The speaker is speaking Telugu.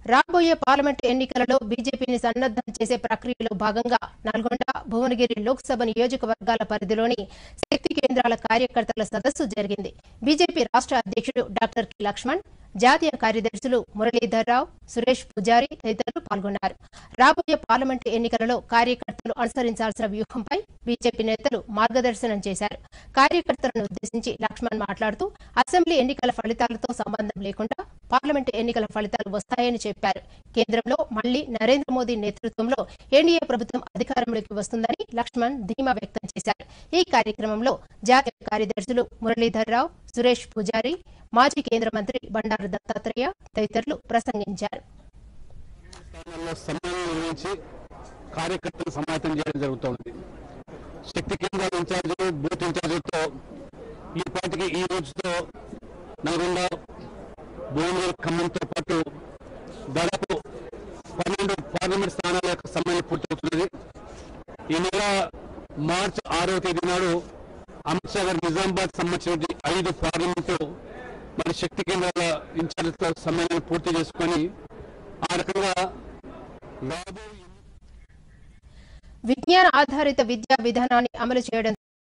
రాబోయే పార్లమెంట్ ఎన్నికలలో బీజేపీని సన్నద్దం చేసే ప్రక్రియలో భాగంగా నల్గొండ భువనగిరి లోక్సభ నియోజకవర్గాల పరిధిలోని శక్తి కేంద్రాల కార్యకర్తల సదస్సు జరిగింది బీజేపీ రాష్ట్ర అధ్యక్షుడు డాక్టర్ కె లక్ష్మణ్ జాతీయ కార్యదర్శులు మురళీధర్రావు సురేష్ పూజారి తదితరులు పాల్గొన్నారు రాబోయే పార్లమెంటు ఎన్నికలలో కార్యకర్తలు అనుసరించాల్సిన వ్యూహంపై బీజేపీ నేతలు మార్గదర్శనం చేశారు కార్యకర్తలను ఉద్దేశించి లక్ష్మణ్ మాట్లాడుతూ అసెంబ్లీ ఎన్నికల ఫలితాలతో సంబంధం లేకుండా పార్లమెంటు ఎన్నికల ఫలితాలు వస్తాయని చెప్పారు కేంద్రంలో మళ్లీ నరేంద్ర మోదీ నేతృత్వంలో ఎన్డీఏ ప్రభుత్వం అధికారంలోకి వస్తుందని లక్ష్మణ్ ధీమా వ్యక్తం చేశారు ఈ కార్యక్రమంలో జాతీయ కార్యదర్శులు మురళీధర్రావు సురేష్ పూజారి మాజీ కేంద్ర మంత్రి బండారు దత్తాత్రేయ తదితరులు ప్రసంగించారు స్థానాల్లో సమ్మేళనం నిర్వహించి కార్యకర్తలు సమాయత్తం చేయడం జరుగుతోంది శక్తి కేంద్రాల ఇన్ఛార్జీలు బూత్ ఇన్ఛార్జీలతో ఈ పార్టీకి ఈ రోజుతో నల్గొండ భువనగిరి ఖమ్మంతో పాటు దాదాపు పన్నెండు పార్లమెంట్ స్థానాల యొక్క సమ్మేళనం పూర్తవుతున్నది ఈ నెల మార్చి ఆరవ తేదీ నాడు అమిత్ షా గారు నిజామాబాద్ సంబంధించిన ఐదు పార్లమెంటు మరి శక్తి కేంద్రాల ఇన్ఛార్జ్తో సమ్మేళనం పూర్తి చేసుకొని ఆ రకంగా రాబోయే విజ్ఞాన ఆధారిత విద్యా విధానాన్ని అమలు చేయడం